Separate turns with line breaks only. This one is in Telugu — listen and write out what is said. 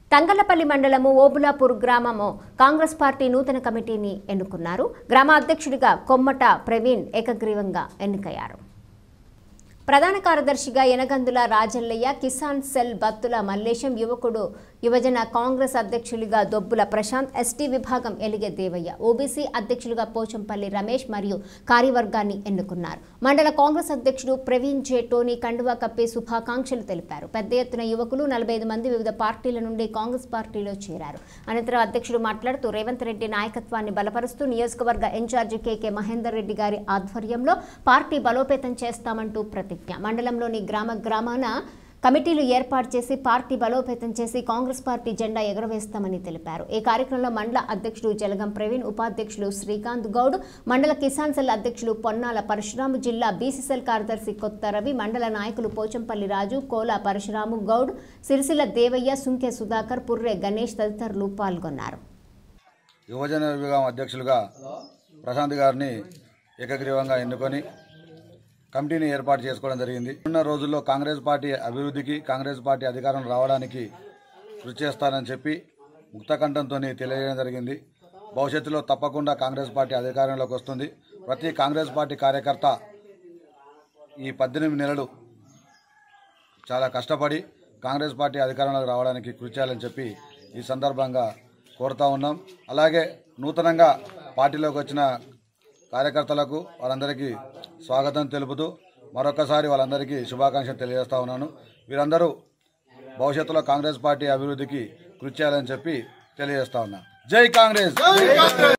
తంగళ్లపల్లి మండలము ఓబులాపూర్ గ్రామము కాంగ్రెస్ పార్టీ నూతన కమిటీని ఎన్నుకున్నారు గ్రామ అధ్యక్షుడిగా కొమ్మట ప్రవీణ్ ఏకగ్రీవంగా ఎన్నికయ్యారు ప్రధాన కార్యదర్శిగా ఎనగందుల రాజల్లయ్య కిసాన్ సెల్ బత్తుల మల్లేశం యువకుడు యువజన కాంగ్రెస్ అధ్యక్షులుగా దొబ్బుల ప్రశాంత్ ఎస్టీ విభాగం ఎలిగే దేవయ్య ఓబీసీ అధ్యక్షులుగా పోచంపల్లి రమేష్ మరియు కార్యవర్గాన్ని ఎన్నుకున్నారు మండల కాంగ్రెస్ అధ్యక్షుడు ప్రవీణ్ జే టోనీ కండువా కప్పి శుభాకాంక్షలు తెలిపారు పెద్ద ఎత్తున యువకులు నలభై ఐదు మంది వివిధ పార్టీల నుండి కాంగ్రెస్ పార్టీలో చేరారు అనంతరం అధ్యక్షుడు మాట్లాడుతూ రేవంత్ రెడ్డి నాయకత్వాన్ని బలపరుస్తూ నియోజకవర్గ ఇన్ఛార్జి కేకే మహేందర్ రెడ్డి గారి ఆధ్వర్యంలో పార్టీ బలోపేతం చేస్తామంటూ ప్రతిజ్ఞ మండలంలోని గ్రామ గ్రామాన కమిటీలు ఏర్పాటు చేసి పార్టీ బలోపేతం చేసి కాంగ్రెస్ పార్టీ జెండా ఎగురవేస్తామని తెలిపారు ఈ కార్యక్రమంలో మండల అధ్యక్షుడు జలగం ప్రవీణ్ ఉపాధ్యక్షులు శ్రీకాంత్ గౌడ్ మండల కిసాన్ సెల్ అధ్యక్షులు పొన్నాల పరశురాము జిల్లా బీసీసెల్ కార్యదర్శి కొత్త రవి మండల నాయకులు పోచంపల్లి రాజు కోల పరశురాము గౌడ్ సిరిసిల్ల దేవయ్య సుంకె సుధాకర్ పుర్రె గణేష్ తదితరులు పాల్గొన్నారు
యువజన విభాగం అధ్యక్షులుగా ప్రశాంత్ గారిని ఏకగ్రీవంగా ఎన్నుకొని కమిటీని ఏర్పాటు చేసుకోవడం జరిగింది ఉన్న రోజుల్లో కాంగ్రెస్ పార్టీ అభివృద్ధికి కాంగ్రెస్ పార్టీ అధికారం రావడానికి కృషి చేస్తానని చెప్పి ముక్తకంఠంతో తెలియజేయడం జరిగింది భవిష్యత్తులో తప్పకుండా కాంగ్రెస్ పార్టీ అధికారంలోకి వస్తుంది ప్రతి కాంగ్రెస్ పార్టీ కార్యకర్త ఈ పద్దెనిమిది నెలలు చాలా కష్టపడి కాంగ్రెస్ పార్టీ అధికారంలోకి రావడానికి కృషి చేయాలని చెప్పి ఈ సందర్భంగా కోరుతా ఉన్నాం అలాగే నూతనంగా పార్టీలోకి వచ్చిన కార్యకర్తలకు వాళ్ళందరికీ స్వాగతం తెలుపుతూ మరొకసారి వాళ్ళందరికీ శుభాకాంక్షలు తెలియజేస్తా ఉన్నాను వీరందరూ భవిష్యత్తులో కాంగ్రెస్ పార్టీ అభివృద్ధికి కృషి చేయాలని చెప్పి తెలియజేస్తా ఉన్నా జై కాంగ్రెస్